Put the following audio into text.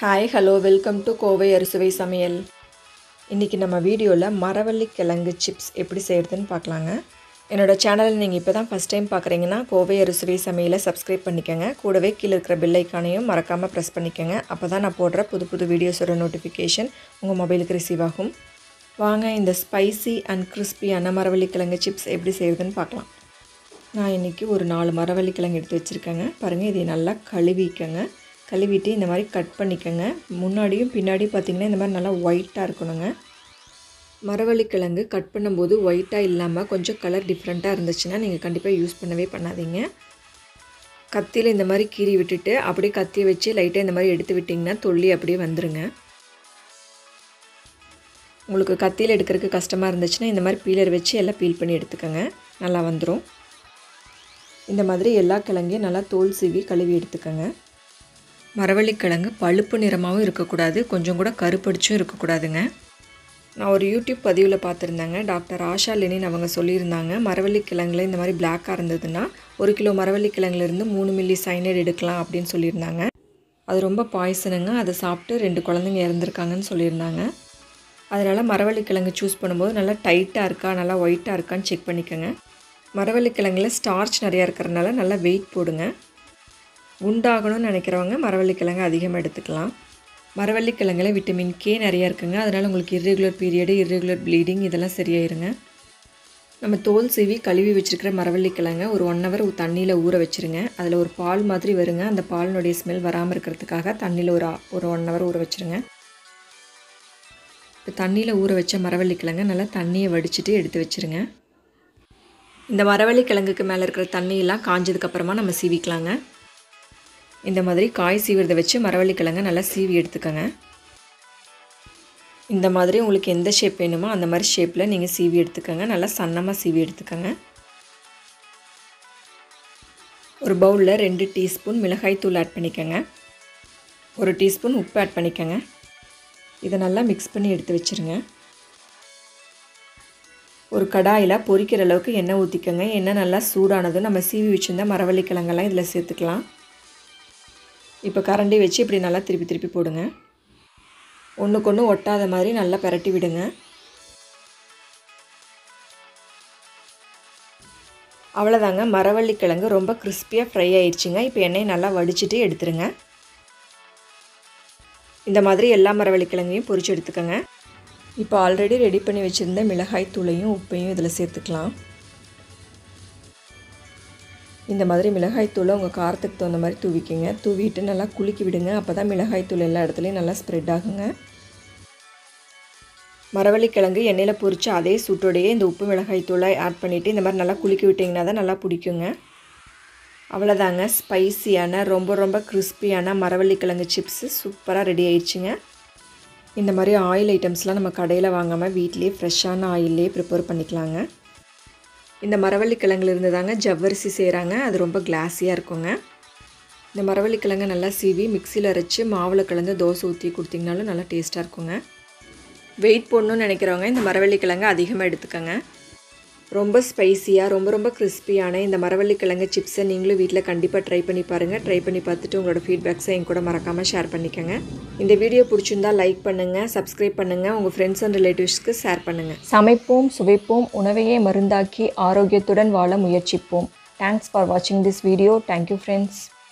hi hello welcome to Kovai அறுசுவை சமையல் இன்றைக்கி நம்ம வீடியோவில் மரவள்ளி கிழங்கு சிப்ஸ் எப்படி செய்கிறதுன்னு பார்க்கலாங்க என்னோடய சேனலை நீங்கள் இப்போ தான் ஃபஸ்ட் டைம் பார்க்குறீங்கன்னா கோவை அறுசுவை சமையலை சப்ஸ்கிரைப் பண்ணிக்கோங்க கூடவே கீழே இருக்கிற பெல் ஐக்கானையும் மறக்காமல் ப்ரெஸ் பண்ணிக்கோங்க அப்போ தான் நான் போடுற புது புது வீடியோஸோட நோட்டிஃபிகேஷன் உங்கள் மொபைலுக்கு ரிசீவ் ஆகும் வாங்க இந்த ஸ்பைசி அண்ட் கிறிஸ்பியான மரவள்ளி கிழங்கு சிப்ஸ் எப்படி செய்கிறதுன்னு பார்க்கலாம் நான் இன்றைக்கி ஒரு நாலு மரவள்ளி கிழங்கு எடுத்து வச்சுருக்கேங்க பாருங்கள் இதை நல்லா கழுவிக்கங்க கழுவிட்டு இந்த மாதிரி கட் பண்ணிக்கோங்க முன்னாடியும் பின்னாடியும் பார்த்திங்கன்னா இந்த மாதிரி நல்லா ஒயிட்டாக இருக்கணுங்க மரவள்ளி கிழங்கு கட் பண்ணும்போது ஒயிட்டாக இல்லாமல் கொஞ்சம் கலர் டிஃப்ரெண்ட்டாக இருந்துச்சுன்னா நீங்கள் கண்டிப்பாக யூஸ் பண்ணவே பண்ணாதீங்க கத்தியில் இந்த மாதிரி கீறி விட்டுட்டு அப்படியே கத்தியை வச்சு லைட்டாக இந்த மாதிரி எடுத்து விட்டிங்கன்னா தொல்லி அப்படியே வந்துருங்க உங்களுக்கு கத்தியில் எடுக்கிறதுக்கு கஷ்டமாக இருந்துச்சுன்னா இந்த மாதிரி பீலர் வச்சு எல்லாம் பீல் பண்ணி எடுத்துக்கோங்க நல்லா வந்துடும் இந்த மாதிரி எல்லா கிழங்கையும் நல்லா தோல் சீவி கழுவி எடுத்துக்கோங்க மரவள்ளிக்கிழங்கு பழுப்பு நிறமாகவும் இருக்கக்கூடாது கொஞ்சம் கூட கருப்படிச்சும் இருக்கக்கூடாதுங்க நான் ஒரு யூடியூப் பதிவில் பார்த்துருந்தேங்க டாக்டர் ஆஷா லெனின் அவங்க சொல்லியிருந்தாங்க மரவள்ளிக்கிழங்குல இந்த மாதிரி பிளாக்காக இருந்ததுன்னா ஒரு கிலோ மரவள்ளிக்கிழங்குலேருந்து மூணு மில்லி சைனைட் எடுக்கலாம் அப்படின்னு சொல்லியிருந்தாங்க அது ரொம்ப பாய்சனுங்க அதை சாப்பிட்டு ரெண்டு குழந்தைங்க இறந்துருக்காங்கன்னு சொல்லியிருந்தாங்க அதனால் மரவள்ளிக்கிழங்கு சூஸ் பண்ணும்போது நல்லா டைட்டாக இருக்கா நல்லா ஒயிட்டாக இருக்கான்னு செக் பண்ணிக்கோங்க மரவள்ளிக்கிழங்குல ஸ்டார்ச் நிறையா இருக்கிறனால நல்லா வெயிட் போடுங்க குண்டாகணும்னு நினைக்கிறவங்க மரவள்ளிக்கிழங்கு அதிகமாக எடுத்துக்கலாம் மரவள்ளிக்கிழங்குல விட்டமின் கே நிறையா இருக்குங்க அதனால் உங்களுக்கு இர்ரெகுலர் பீரியடு இர்ரெகுலர் ப்ளீடிங் இதெல்லாம் சரியாயிருங்க நம்ம தோல் சீவி கழுவி வச்சுருக்கிற மரவள்ளிக்கிழங்க ஒரு ஒன் ஹவர் தண்ணியில் ஊற வச்சுருங்க அதில் ஒரு பால் மாதிரி வருங்க அந்த பாலினுடைய ஸ்மெல் வராமல் இருக்கிறதுக்காக தண்ணியில் ஒரு ஒரு ஒன் ஹவர் ஊற வச்சுருங்க இப்போ தண்ணியில் ஊற வச்ச மரவள்ளிக்கிழங்க நல்லா தண்ணியை வடிச்சிட்டு எடுத்து வச்சுருங்க இந்த மரவள்ளி கிழங்குக்கு மேலே இருக்கிற தண்ணியெல்லாம் காஞ்சதுக்கப்புறமா நம்ம சீவிக்கலாங்க இந்த மாதிரி காய் சீவிறதை வச்சு மரவள்ளி கிழங்க நல்லா சீவி எடுத்துக்கோங்க இந்த மாதிரி உங்களுக்கு எந்த ஷேப் வேணுமோ அந்த மாதிரி ஷேப்பில் நீங்கள் சீவி எடுத்துக்கோங்க நல்லா சன்னமாக சீவி எடுத்துக்கோங்க ஒரு பவுலில் ரெண்டு டீஸ்பூன் மிளகாய் தூள் ஆட் பண்ணிக்கோங்க ஒரு டீஸ்பூன் உப்பு ஆட் பண்ணிக்கோங்க இதை நல்லா மிக்ஸ் பண்ணி எடுத்து வச்சுருங்க ஒரு கடாயில் பொரிக்கிற அளவுக்கு எண்ணெய் ஊற்றிக்கோங்க எண்ணெய் நல்லா சூடானதும் நம்ம சீவி வச்சுருந்த மரவள்ளி கிழங்கெல்லாம் இதில் சேர்த்துக்கலாம் இப்போ கரண்டி வச்சு இப்படி நல்லா திருப்பி திருப்பி போடுங்க ஒன்றுக்கு ஒன்று ஒட்டாத மாதிரி நல்லா பரட்டி விடுங்க அவ்வளோதாங்க மரவள்ளி கிழங்கு ரொம்ப கிறிஸ்பியாக ஃப்ரை ஆயிடுச்சுங்க இப்போ எண்ணெயை நல்லா வடிச்சிட்டு எடுத்துருங்க இந்த மாதிரி எல்லா மரவள்ளி கிழங்கையும் பொரிச்சு எடுத்துக்கோங்க இப்போ ஆல்ரெடி ரெடி பண்ணி வச்சுருந்த மிளகாய் தூளையும் உப்பையும் இதில் சேர்த்துக்கலாம் இந்த மாதிரி மிளகாய் தூளை உங்கள் காரத்துக்கு தகுந்த மாதிரி தூவிக்கிங்க தூவிட்டு நல்லா குலுக்கி விடுங்க அப்போ தான் மிளகாய் தூள் எல்லா இடத்துலையும் நல்லா ஸ்ப்ரெட் ஆகுங்க மரவள்ளி கிழங்கு எண்ணெயில் பொரித்து அதே சூட்டோடையே இந்த உப்பு மிளகாய் தூளை ஆட் பண்ணிவிட்டு இந்த மாதிரி நல்லா குலுக்கி விட்டிங்கன்னா தான் நல்லா பிடிக்குங்க அவ்வளோதாங்க ஸ்பைசியான ரொம்ப ரொம்ப கிறிஸ்பியான மரவள்ளி கிழங்கு சிப்ஸு சூப்பராக ரெடி ஆயிடுச்சுங்க இந்த மாதிரி ஆயில் ஐட்டம்ஸ்லாம் நம்ம கடையில் வாங்காமல் வீட்லேயே ஃப்ரெஷ்ஷான ஆயிலே ப்ரிப்பேர் பண்ணிக்கலாங்க இந்த மரவள்ளி கிழங்குலேருந்து தாங்க ஜவ்வரிசி செய்கிறாங்க அது ரொம்ப கிளாஸியாக இருக்குங்க இந்த மரவள்ளி கிழங்கு நல்லா சீவி மிக்சியில் அரைச்சி மாவில் கலந்து தோசை ஊற்றி கொடுத்திங்கனாலும் நல்லா டேஸ்ட்டாக இருக்குங்க வெயிட் போடணும்னு நினைக்கிறவங்க இந்த மரவள்ளி கிழங்கு அதிகமாக எடுத்துக்கோங்க ரொம்ப ஸ்பைசியாக ரொம்ப ரொம்ப கிறிஸ்பியான இந்த மரவள்ளி கிழங்கு சிப்ஸை நீங்களும் வீட்டில் கண்டிப்பாக ட்ரை பண்ணி பாருங்கள் ட்ரை பண்ணி பார்த்துட்டு உங்களோட ஃபீட்பேக்ஸை என் கூட மறக்காமல் ஷேர் பண்ணிக்கோங்க இந்த வீடியோ பிடிச்சிருந்தா லைக் பண்ணுங்கள் சப்ஸ்கிரைப் பண்ணுங்கள் உங்கள் ஃப்ரெண்ட்ஸ் அண்ட் ரிலேட்டிவ்ஸ்க்கு ஷேர் பண்ணுங்கள் சமைப்போம் சுவைப்போம் உணவையே மருந்தாக்கி ஆரோக்கியத்துடன் வாழ முயற்சிப்போம் தேங்க்ஸ் ஃபார் வாட்சிங் திஸ் வீடியோ தேங்க்யூ ஃப்ரெண்ட்ஸ்